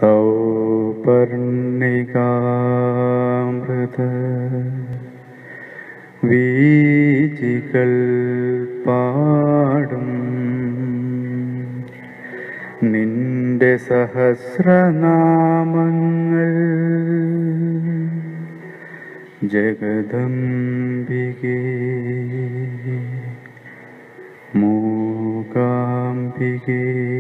സൗപർണികാമൃത വീചികൾ പാടും നിന്റെ സഹസ്രനാമങ്ങൾ ജഗദംബികേ മൂകാംബികേ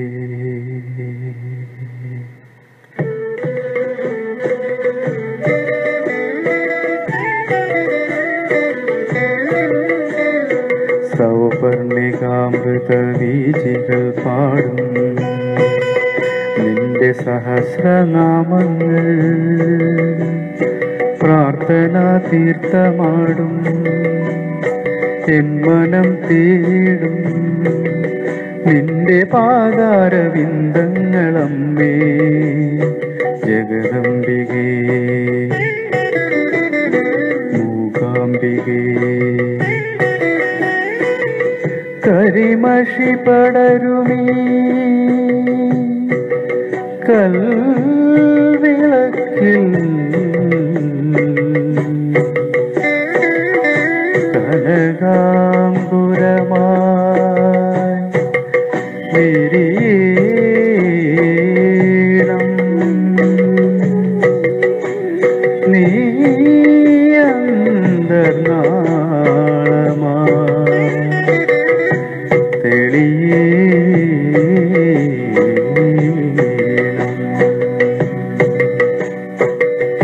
സൗപർണികാമൃത വീജികൾ പാടും നിന്റെ സഹസ്രനാമങ്ങൾ പ്രാർത്ഥനാ തീർത്ഥമാടും എൻ മനം തേടും നിന്റെ പാതാരവിന്ദങ്ങളമ്മേ ജഗദംബികേ മൂകാംബികേ കരിമഷി പടരുമീ കൽവിളക്കിൽ കനകാംബുരമായി വിരിയണം നീ അന്തർനാളമായി തെളിയണം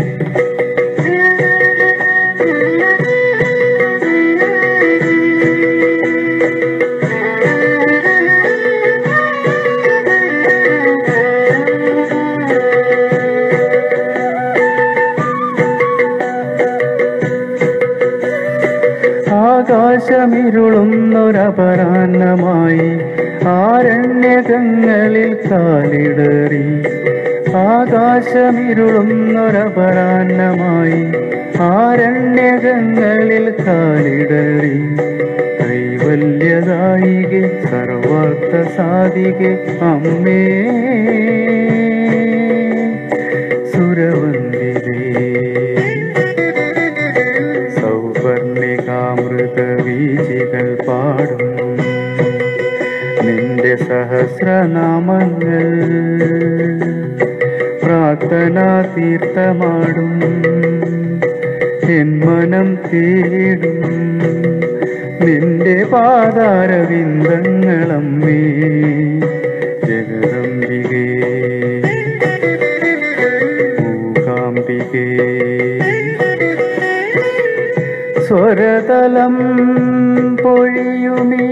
ആകാശമിരുളുന്നൊരപരാന്നമായി ആരണ്യകങ്ങളിൽ കാലിടറി ആകാശമിരുളുന്നൊരപരാന്നമായി ആരണ്യകങ്ങളിൽ കാലിടറി കൈവല്യദായികെ സർവാർത്ഥ സാധികെ അമ്മേ സുരവന്ദിരേ സൗപർണികാമൃത വീചികൾ പാടും നിന്റെ സഹസ്രനാമങ്ങൾ പ്രാർത്ഥനാ തീർത്ഥമാടും എൻ മനം തേടും നിന്റെ പാതാരവിന്ദങ്ങളമ്മേ ജഗദംബികേ മൂകാംബികേ സ്വരതലം പൊഴിയുമീ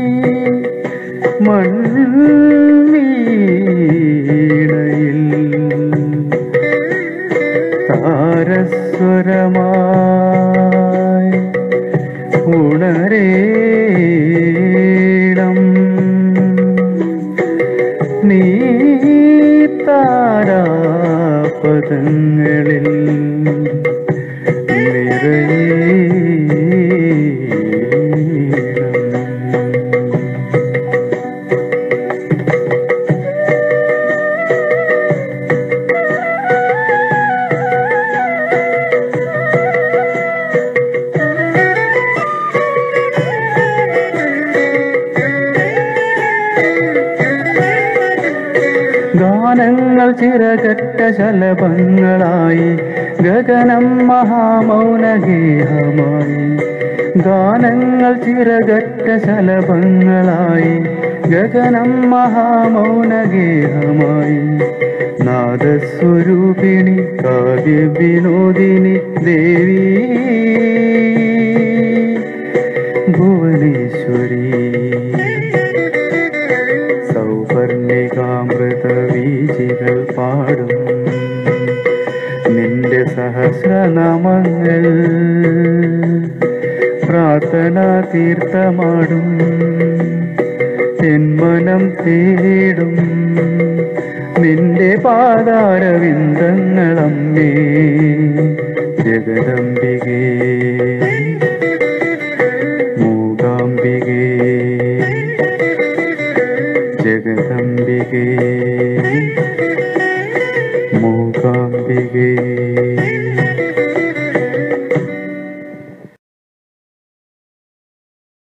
മൺവീണയിൽ താരസ്വരമായി ഉണരേണം നീ താരാപദങ്ങളിൽ നിറയേണം ഗാനങ്ങൾ ചിറകറ്റ ശലഭങ്ങളായി ഗഗനം മഹാമൗനഗേഹമായി ഗാനങ്ങൾ ചിറകറ്റ ശലഭങ്ങളായി ഗഗനം മഹാമൗനഗേഹമായി നാദസ്വരൂപിണി കാവ്യവിനോദിനി ദേവി ഭുവനേശ്വരി സൗപർണികാമൃത വീചികൾ പാടും നിന്റെ സഹസ്രനാമങ്ങൾ പ്രാർത്ഥനാ തീർത്ഥമാടും എൻ മനം തേടും നിന്റെ പാതാരവിന്ദങ്ങളമ്മേ ജഗദംബികേ മൂകാംബികേ ജഗദംബികേ മൂകാംബികേ